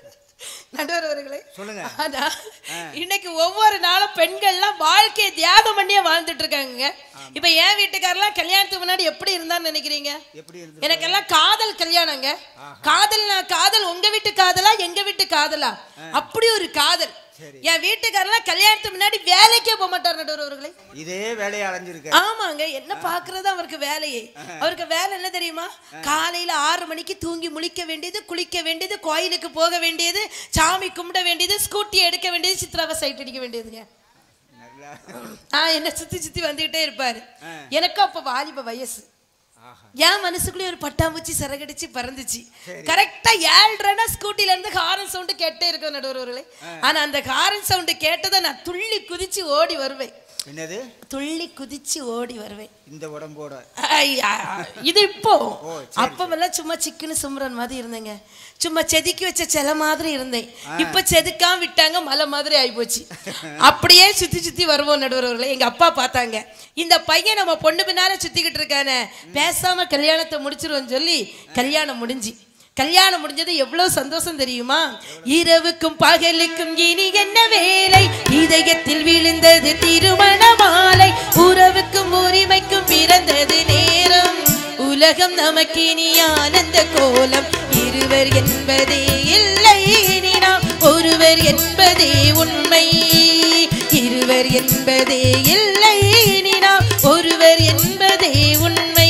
நடுவர் அவர்களே சொல்லுங்க. ஆனா இன்னைக்கு ஒவ்வொரு நாளும் பெண்கள்லாம் வாழ்க்கையை தியாகம் பண்ணியே வாழ்ந்துட்டு இருக்காங்க இப்ப என் வீட்டுக்காரெல்லாம் கல்யாணத்துக்கு முன்னாடி எப்படி இருந்தான்னு நினைக்கிறீங்க எப்படி இருந்து எனக்கெல்லாம் காதல் கல்யாணங்க காதல் நான் காதல் உங்க வீட்டு காதலா எங்க வீட்டு காதலா அப்படி ஒரு காதல் என் வீட்டுக்காரெல்லாம் கல்யாணத்துக்கு முன்னாடி வேலைக்கே போக மாட்டார் நடுவர் அவர்களே இதே வேலையை அலைஞ்சிருக்க ஆமாங்க என்ன பாக்குறது அவருக்கு வேலையே அவருக்கு வேலை என்ன தெரியுமா காலையில ஆறு மணிக்கு தூங்கி முழிக்க வேண்டியது குளிக்க வேண்டியது கோயிலுக்கு போக வேண்டியது சாமி கும்பிட வேண்டியது ஸ்கூட்டி எடுக்க வேண்டியது சித்ராவை சைட் அடிக்க வேண்டியதுங்க நல்லா ஆ என்ன சுத்தி சுத்தி வந்துகிட்டே இருப்பாரு எனக்கும் அப்ப வாலிப வயசு ஆஹா என் மனசுக்குள்ளே ஒரு பட்டாம்பூச்சி சிறகடிச்சு பறந்துச்சு கரெக்டா ஏழ்றனா ஸ்கூட்டில இருந்து ஹாரன் சவுண்ட் கேட்டே இருக்கும் நடுவர்களே ஆனா அந்த ஹாரன் சவுண்ட் கேட்டதை நான் துள்ளி குதிச்சு ஓடி வருவேன் என்னது துள்ளி குதிச்சு ஓடி வருவேன் இந்த உடம்போட ஐயா, இது இப்போ ஓ, அப்பமெல்லாம் சும்மா சிக்கனு சும்ரன் மாதிரி இருந்தேங்க சும்மா செதுக்கி வச்ச செல மாதிரி இருந்தேன் இப்ப செதுக்காம விட்டாங்க மலை மாதிரி ஆயிப்போச்சு அப்படியே சுத்தி சுத்தி வருவோம் நடுவர்களே எங்க அப்பா பார்த்தாங்க இந்த பையன் நம்ம பொண்ணு பின்னால சுத்திக்கிட்டு இருக்கானே பேசாம கல்யாணத்தை முடிச்சிருவோம்னு சொல்லி கல்யாணம் முடிஞ்சு கல்யாணம் முடிஞ்சது எவ்வளவு சந்தோஷம் தெரியுமா இரவுக்கும் பகலுக்கும் இனி என்ன வேலை இதயத்தில் விழுந்தது திருமண மாலை உறவுக்கும் உரிமைக்கும் பிறந்தது நேரம் உலகம் நமக்கு இனி ஆனந்த கோலம் இருவர் என்பதே இல்லை இனி நாம் ஒருவர் என்பதே உண்மை இருவர் என்பதே இல்லை இனி நாம் ஒருவர் என்பதே உண்மை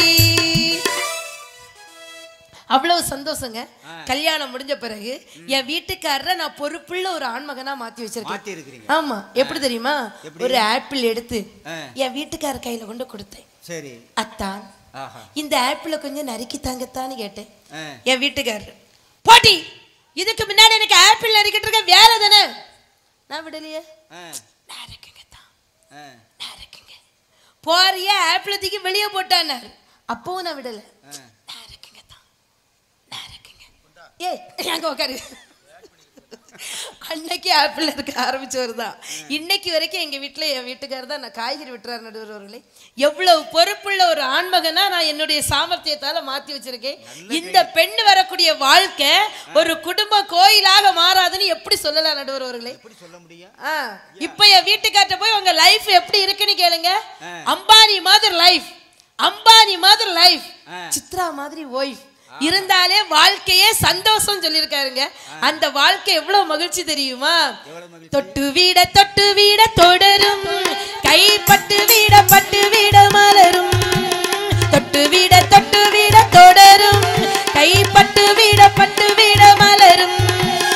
அவ்வளவு சந்தோஷங்க கல்யாணம் முடிஞ்ச பிறகு என் வீட்டுக்காரரை நான் பொறுப்புள்ள ஒரு ஆண்மகனா மாத்தி வச்சிருக்கேன் மாத்தி இருக்கிறீங்க ஆமா எப்படி தெரியுமா ஒரு ஆப்பிள் எடுத்து ஆ. என் வீட்டுக்கார கையில கொண்டு கொடுத்தேன் சரி அத்தான் ஆஹா இந்த ஆப்பிள கொஞ்சம் நறுக்கி தாங்கத்தான்னு கேட்டேன் ஆ. என் வீட்டுக்காரர் போட்டி இதுக்கு முன்னாடி எனக்கு ஆப்பிள் நறுக்கிட்டு இருக்க வேலை தானே நான் விடலையே ஆ, நறுக்குங்க தான் ஆ. நறுக்குங்க போறிய ஆப்பிள தூக்கி வெளியே போட்டான்னாரு அப்பவும் நான் விடல நறுக்குங்க தான் நறுக்குங்க ஏய் அங்க உட்காரு அன்னைக்கு ஆப்பிள் இருக்க ஆரம்பிச்சவர் தான் இன்னைக்கு வரைக்கும் எங்க வீட்டுல என் வீட்டுக்காரர் தான் நான் காய்கறி விட்டுறாரு நடுவர்களே எவ்வளவு பொறுப்புள்ள ஒரு ஆண்மகனா நான் என்னுடைய சாமர்த்தியத்தால மாத்தி வச்சிருக்கேன் இந்த பெண் வரக்கூடிய வாழ்க்கை ஒரு குடும்ப கோயிலாக மாறாதுன்னு எப்படி சொல்லலாம் நடுவர்களே எப்படி சொல்ல முடியும் ஆ, இப்ப என் வீட்டுக்கார்ட்ட போய் உங்க லைஃப் எப்படி இருக்குன்னு கேளுங்க அம்பானி மாதிரி லைஃப் அம்பானி மாதிரி லைஃப் சித்ரா மாதிரி ஒய்ஃப் இருந்தாலே வாழ்க்கையே சந்தோஷம் சொல்லியிருக்காருங்க அந்த வாழ்க்கை எவ்வளவு மகிழ்ச்சி தெரியுமா தொட்டு வீட தொட்டு வீட தொடரும் கைப்பட்டு வீட பட்டு வீட மலரும் தொட்டு வீட தொட்டு வீட தொடரும் கைப்பட்டு வீட பட்டு வீட மலரும்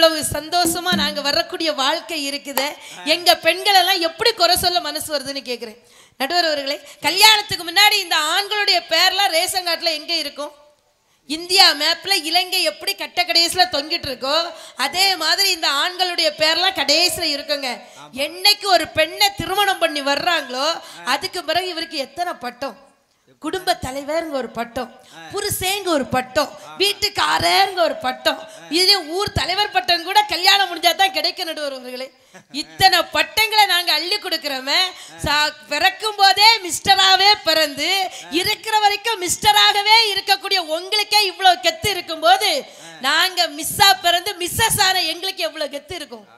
இவ்வளவு சந்தோஷமா நாங்க வரக்கூடிய வாழ்க்கை இருக்குது எங்க பெண்கள் எல்லாம் எப்படி குறை சொல்ல மனசு வருதுன்னு கேக்குறேன் நடுவர் அவர்களே கல்யாணத்துக்கு முன்னாடி இந்த ஆண்களுடைய பேர்லாம் ரேஷன் கார்டுல எங்க இருக்கும் இந்தியா மேப்ல இலங்கை எப்படி கட்ட கடைசியில தொங்கிட்டு இருக்கோ அதே மாதிரி இந்த ஆண்களுடைய பேர்லாம் கடைசியில இருக்குங்க என்னைக்கு ஒரு பெண்ணை திருமணம் பண்ணி வர்றாங்களோ அதுக்கு பிறகு இவருக்கு எத்தனை பட்டம் குடும்ப தலைவருங்க ஒரு பட்டம் புருஷேங்க ஒரு பட்டம் வீட்டுக்காரங்க ஒரு பட்டம் இதே ஊர் தலைவர் பட்டம் கூட கல்யாணம் முடிஞ்சா தான் கிடைக்க நடுவர்களே இத்தனை பட்டங்களை நாங்க அள்ளி கொடுக்கிறோமே சா- பிறக்கும் போதே மிஸ்டராவே பிறந்து இருக்கிற வரைக்கும் மிஸ்டராகவே இருக்கக்கூடிய உங்களுக்கே இவ்வளவு கெத்து இருக்கும்போது நாங்க மிஸ்ஸா பிறந்து மிஸ்ஸஸ் ஆன எங்களுக்கு எவ்வளவு கெத்து இருக்கும்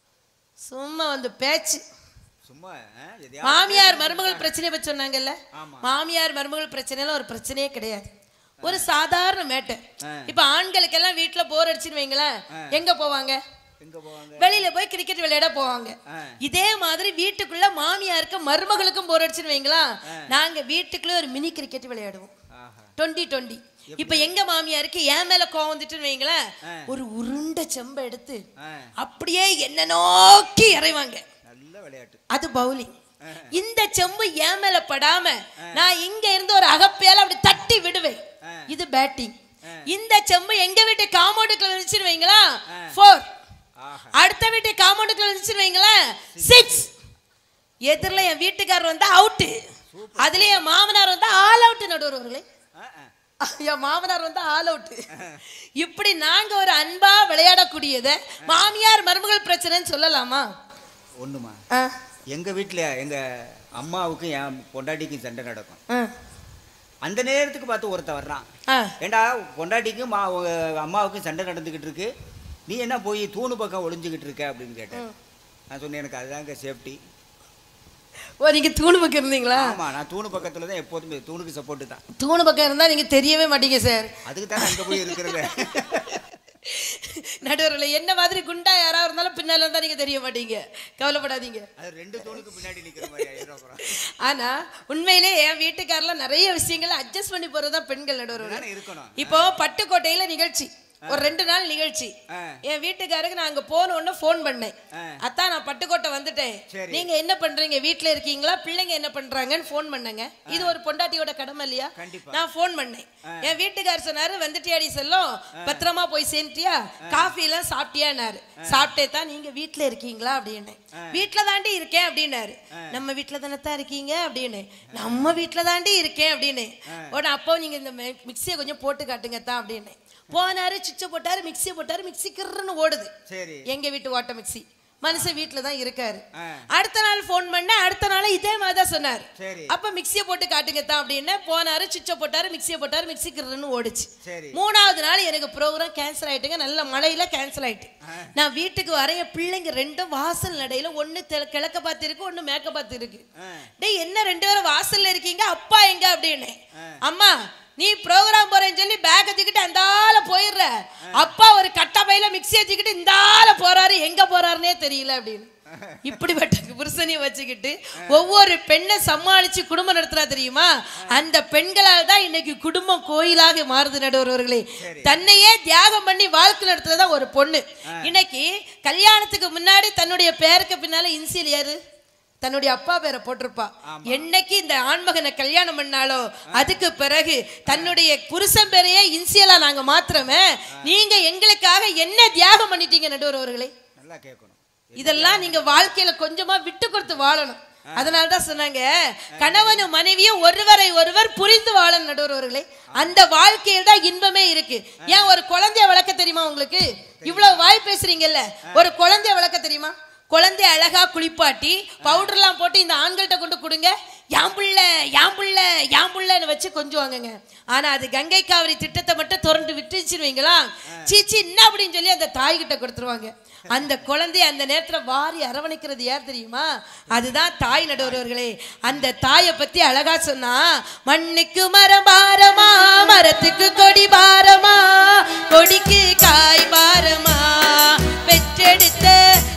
சும்மா வந்து பேச்சு சும்மா ஆ, எதையா மாமியார் மருமகள் பிரச்சனை பத்தி சொன்னாங்கல்ல ஆமா. மாமியார் மருமகள் பிரச்சனைல ஒரு பிரச்சனையே கிடையாது ஒரு சாதாரண மேட்டர் ஆ. இப்ப ஆண்களுக்கெல்லாம் வீட்டுல போர் அடிச்சுன்னு வைங்களேன் எங்க போவாங்க எங்க போவாங்க வெளியில போய் கிரிக்கெட் விளையாட போவாங்க ஆ. இதே மாதிரி வீட்டுக்குள்ள மாமியாருக்கு மருமகளுக்கும் போர் அடிச்சுன்னு வைங்களா நாங்க வீட்டுக்குள்ள ஒரு மினி கிரிக்கெட் விளையாடுவோம் ஆஹா டுவெண்ட்டி டுவெண்ட்டி இப்ப எங்க மாமியாருக்கு என் மேல கோவம் வந்துட்டுன்னு வைங்களேன் ஒரு உருண்டை செம்பை எடுத்து ஆ. அப்படியே என்ன நோக்கி இறைவாங்க நல்ல விளையாட்டு அது பவுலிங் இந்த செம்பு என் மேல படாம நான் இங்க இருந்து ஒரு அகப்பையால அப்படி தட்டி விடுவேன் இது பேட்டிங் இந்த செம்பு எங்க வீட்டு காம்பவுண்டுக்குள்ள வந்துச்சுன்னு வைங்களா ஃபோர் ஆஹா அடுத்த வீட்டு காம்பவுண்டுக்குள்ள வந்துச்சுன்னு வைங்களா சிக்ஸ் எதிரில் என் வீட்டுக்காரர் வந்தா அவுட்டு அதுல என் மாமனார் வந்தா ஆல் அவுட் நடுவர்களே ஆ, ஆ. என் மாமனார் வந்து ஆல் அவுட் இப்படி நாங்க ஒரு அன்பா விளையாடக்கூடியத மாமியார் மருமகள் பிரச்சனைன்னு சொல்லலாமா ஒண்ணுமா ஆ, எங்க வீட்ல எங்க அம்மாவுக்கும் என் பொண்டாட்டிக்கும் சண்டை நடக்கும் ஆ, அந்த நேரத்துக்கு பார்த்து ஒருத்தன் வர்றான் ஆ. ஏண்டா பொண்டாட்டிக்கும் மா உங்க அம்மாவுக்கும் சண்டை நடந்துக்கிட்டு இருக்கு நீ என்ன போய் தூணு பக்கம் ஒளிஞ்சுக்கிட்டு இருக்க அப்படின்னு கேட்டேன் நான் சொன்னேன் எனக்கு அதுதாங்க சேஃப்டி ஓ நீங்க தூணு பக்கம் இருந்தீங்களா ஆமா நான் தூணு பக்கத்துல தான் எப்போதுமே தூணுக்கு சப்போர்ட் தான் தூணு பக்கம் இருந்தா நீங்க தெரியவே மாட்டீங்க சார் அதுக்கு தான் அங்க போய் இருக்கிறது நடுவரில் என்ன மாதிரி குண்டா யாரா இருந்தாலும் பின்னால இருந்தா நீங்க தெரிய மாட்டீங்க கவலைப்படாதீங்க அது ரெண்டு தூணுக்கு பின்னாடி நிக்கிற மாதிரி ஆயிரும் அப்புறம் ஆனா உண்மையிலே என் வீட்டுக்காரெல்லாம் நிறைய விஷயங்களை அட்ஜஸ்ட் பண்ணி போறதுதான் பெண்கள் நடுவர் தானே இருக்கணும் இப்போ பட்டுக்கோட்டையில நிகழ்ச்சி ஒரு ரெண்டு நாள் நிகழ்ச்சி ஆ. என் வீட்டுக்காருக்கு நான் அங்க போன உடனே ஃபோன் பண்ணேன் ஆ. அத்தான் நான் பட்டுக்கோட்டை வந்துட்டேன் சரி. நீங்க என்ன பண்றீங்க வீட்ல இருக்கீங்களா பிள்ளைங்க என்ன பண்றாங்கன்னு ஃபோன் பண்ணேங்க இது ஒரு பொண்டாட்டியோட கடமை இல்லையா கண்டிப்பா. நான் ஃபோன் பண்ணேன் என் வீட்டுக்காரர் சொன்னாரு வந்துட்டியாடி செல்லம் பத்திரமா போய் சேர்ந்துட்டியா காஃபி எல்லாம் சாப்பிட்டியான்னாரு சாப்பிட்டே தான் நீங்க வீட்ல இருக்கீங்களா அப்படின்னு வீட்ல தாண்டி இருக்கேன் அப்படின்னாரு நம்ம வீட்ல தானே தான் இருக்கீங்க அப்படின்னு நம்ம வீட்ல தாண்டி இருக்கேன் அப்படின்னு உடனே அப்போ நீங்க இந்த மிக்சியை கொஞ்சம் போட்டு காட்டுங்க தான் அப்படின்னு போனாரு சுவிட்சை போட்டாரு மிக்சியை போட்டாரு மிக்சி கிருன்னு ஓடுது சரி எங்க வீட்டு ஓட்ட மிக்சி மனுஷன் வீட்ல தான் இருக்காரு ஆ. அடுத்த நாள் ஃபோன் பண்ண அடுத்த நாள் இதே மாதிரி தான் சொன்னாரு சரி அப்ப மிக்சியை போட்டு காட்டுங்க தான் அப்படின்னு போனாரு சுவிட்சை போட்டாரு மிக்சியை போட்டாரு மிக்சி கிருன்னு ஓடுச்சு சரி மூணாவது நாள் எனக்கு ப்ரோக்ராம் கேன்சல் ஆயிட்டுங்க நல்ல மழையில கேன்சல் ஆயிட்டு நான் வீட்டுக்கு வரேன் என் பிள்ளைங்க ரெண்டும் வாசல் நடையில ஒண்ணு தெ- கிழக்க பார்த்து இருக்கு ஒண்ணு மேக்க பார்த்து இருக்கு ஆ. டேய் என்ன ரெண்டு பேரும் வாசல்ல இருக்கீங்க அப்பா எங்க அப்படின்னு அம்மா நீ ப்ரோக்ராம் போறேன்னு சொல்லி பேக் தூக்கிட்டு அந்தால போயிடுற அப்பா ஒரு கட்ட பையில மிக்ஸி வச்சுக்கிட்டு இந்தால போறாரு எங்க போறாருன்னே தெரியல அப்படின்னு இப்படிப்பட்ட புருஷனையும் வச்சுக்கிட்டு ஒவ்வொரு பெண்ணை சமாளிச்சு குடும்பம் நடத்துறா தெரியுமா அந்த பெண்களால் தான் இன்னைக்கு குடும்பம் கோயிலாக மாறுது நடுவர்களே தன்னையே தியாகம் பண்ணி வாழ்க்கை நடத்துறதா ஒரு பொண்ணு இன்னைக்கு கல்யாணத்துக்கு முன்னாடி தன்னுடைய பேருக்கு பின்னால இன்சியல் யாரு தன்னுடைய அப்பா பேரை போட்டிருப்பா என்னைக்கு இந்த ஆண்மகனை கல்யாணம் பண்ணாலோ அதுக்கு பிறகு தன்னுடைய புருஷன் பேரையே இன்சியலா நாங்க மாத்திரமே நீங்க எங்களுக்காக என்ன தியாகம் பண்ணிட்டீங்க நடுவர்களே நல்லா கேட்கணும் இதெல்லாம் நீங்க வாழ்க்கையில கொஞ்சமா விட்டு கொடுத்து வாழணும் அதனால தான் சொன்னாங்க கணவனும் மனைவியும் ஒருவரை ஒருவர் புரிந்து வாழணும் நடுவர்களே அந்த வாழ்க்கையில் தான் இன்பமே இருக்கு ஏன் ஒரு குழந்தைய வளர்க்க தெரியுமா உங்களுக்கு இவ்வளவு வாய் பேசுறீங்கல்ல ஒரு குழந்தைய வளர்க்க தெரியுமா குழந்தைய அழகா குளிப்பாட்டி பவுடர்லாம் போட்டு இந்த ஆண்கள்கிட்ட கொண்டு கொடுங்க யாம் புள்ள யாம் புள்ள யாம் புள்ளன்னு வச்சு கொஞ்சுவாங்கங்க ஆனா அது கங்கை காவிரி திட்டத்தை மட்டும் திறந்து விட்டுச்சுன்னு வைங்களா சீச்சி என்ன அப்படின்னு சொல்லி அந்த தாய்கிட்ட கொடுத்துருவாங்க அந்த குழந்தைய அந்த நேரத்துல வாரி அரவணைக்கிறது யார் தெரியுமா அதுதான் தாய் நடுவர்களே அந்த தாயை பத்தி அழகா சொன்னா மண்ணுக்கு மரம் பாரமா மரத்துக்கு கொடி பாரமா கொடிக்கு காய் பாரமா பெற்றெடுத்த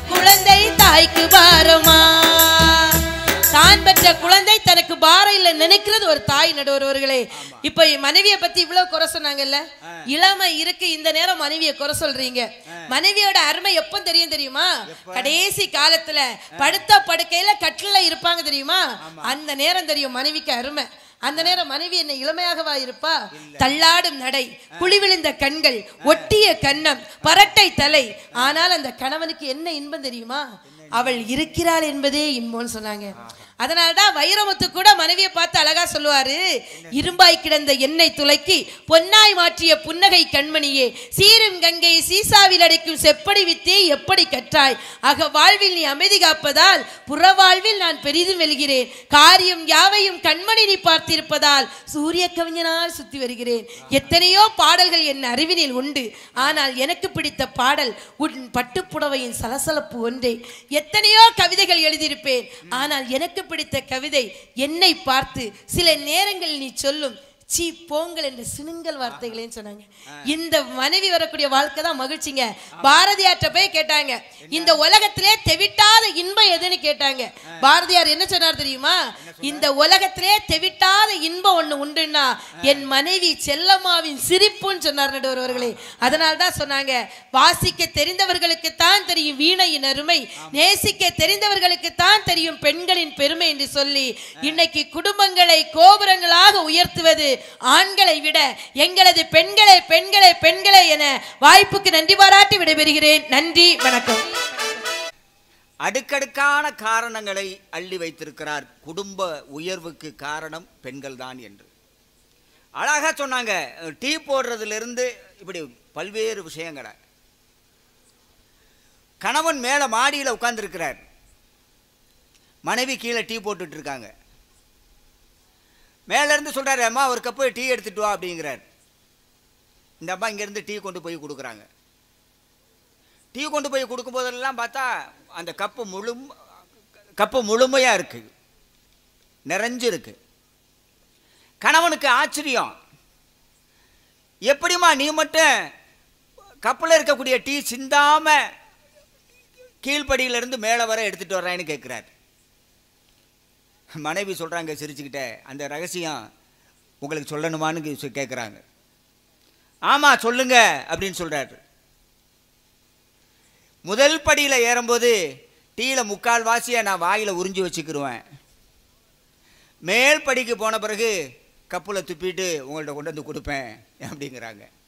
தாய்க்கு பாரமா தான் பெற்ற குழந்தை தனக்கு பாரம் இல்லை நினைக்க இருக்கிறது ஒரு தாய் நடுவர்களே இப்ப மனைவியை பத்தி இவ்வளவு குறை சொன்னாங்கல்ல இளமை இருக்கு இந்த நேரம் மனைவியை குறை சொல்றீங்க மனைவியோட அருமை எப்ப தெரியும் தெரியுமா கடைசி காலத்துல படுத்த படுக்கையில கட்டில இருப்பாங்க தெரியுமா அந்த நேரம் தெரியும் மனைவிக்கு அருமை அந்த நேரம் மனைவி என்ன இளமையாகவா இருப்பா தள்ளாடும் நடை குழிவிழுந்த கண்கள் ஒட்டிய கன்னம் பரட்டை தலை ஆனால் அந்த கணவனுக்கு என்ன இன்பம் தெரியுமா அவள் இருக்கிறாள் என்பதே இன்பம்னு சொன்னாங்க அதனால்தான் வைரமுத்து கூட மனைவியை பார்த்து அழகா சொல்லுவாரு இரும்பாய் கிடந்த எண்ணெய் துளைக்கி பொன்னாய் மாற்றிய புன்னகை கண்மணியே சீரும் கங்கை சீசாவில் அடைக்கும் செப்படி வித்தே எப்படி கற்றாய் ஆக வாழ்வில் நீ அமைதி காப்பதால் புற வாழ்வில் நான் பெரிதும் வெல்கிறேன் காரியம் யாவையும் கண்மணி நீ பார்த்திருப்பதால் சூரிய கவிஞனால் சுத்தி வருகிறேன் எத்தனையோ பாடல்கள் என் அறிவினில் உண்டு ஆனால் எனக்கு பிடித்த பாடல் உன் பட்டுப்புடவையின் சலசலப்பு ஒன்றே எத்தனையோ கவிதைகள் எழுதியிருப்பேன் ஆனால் எனக்கு பிடித்த கவிதை என்னை பார்த்து சில நேரங்களில் நீ சொல்லும் சீ போங்கள் என்று சினுங்கல் வார்த்தைகளேன்னு சொன்னாங்க இந்த மனைவி வரக்கூடிய வாழ்க்கை தான் மகிழ்ச்சிங்க பாரதியார்ட்ட போய் கேட்டாங்க இந்த உலகத்திலே தெவிட்டாத இன்பம் எதுன்னு கேட்டாங்க பாரதியார் என்ன சொன்னார் தெரியுமா இந்த உலகத்திலே தெவிட்டாத இன்பம் ஒண்ணு உண்டுன்னா என் மனைவி செல்லம்மாவின் சிரிப்புன்னு சொன்னார் நடுவர்களே அதனால தான் சொன்னாங்க வாசிக்க தெரிந்தவர்களுக்கு தான் தெரியும் வீணையின் அருமை நேசிக்க தெரிந்தவர்களுக்கு தான் தெரியும் பெண்களின் பெருமை என்று சொல்லி இன்னைக்கு குடும்பங்களை கோபுரங்களாக உயர்த்துவது ஆண்களை விட எங்களது பெண்களே பெண்களே பெண்களே என வாய்ப்புக்கு நன்றி பாராட்டி விடைபெறுகிறேன் நன்றி வணக்கம் அடுக்கடுக்கான காரணங்களை அள்ளி வைத்திருக்கிறார் குடும்ப உயர்வுக்கு காரணம் பெண்கள் தான் என்று அழகா சொன்னாங்க டீ போடுறதுலேருந்து இப்படி பல்வேறு விஷயங்களை கணவன் மேலே மாடியில் உட்கார்ந்திருக்கிறார் மனைவி கீழே டீ போட்டுட்டு இருக்காங்க மேல இருந்து சொல்றாரு அம்மா ஒரு கப்பு டீ எடுத்துட்டு வா அப்படிங்கிறார் இந்த அம்மா இங்கேருந்து டீ கொண்டு போய் கொடுக்குறாங்க டீ கொண்டு போய் கொடுக்கும்போதெல்லாம் பார்த்தா அந்த கப்பு முழு கப்பு முழுமையாக இருக்கு நிறைஞ்சு இருக்கு கணவனுக்கு ஆச்சரியம் எப்படிம்மா நீ மட்டும் கப்பில் இருக்கக்கூடிய டீ சிந்தாம கீழ்ப்படியிலிருந்து மேலே வர எடுத்துட்டு வர்றேன்னு கேட்குறாரு மனைவி சொல்கிறாங்க சிரிச்சுக்கிட்டே அந்த ரகசியம் உங்களுக்கு சொல்லணுமான்னு கேட்குறாங்க ஆமாம் சொல்லுங்க அப்படின்னு சொல்கிறாரு முதல் படியில் ஏறும்போது டீயில் முக்கால் வாசியை நான் வாயில் உறிஞ்சி வச்சுக்கிருவேன் மேல் படிக்கு போன பிறகு கப்பில் துப்பிட்டு உங்கள்ட்ட கொண்டு வந்து கொடுப்பேன் அப்படிங்கிறாங்க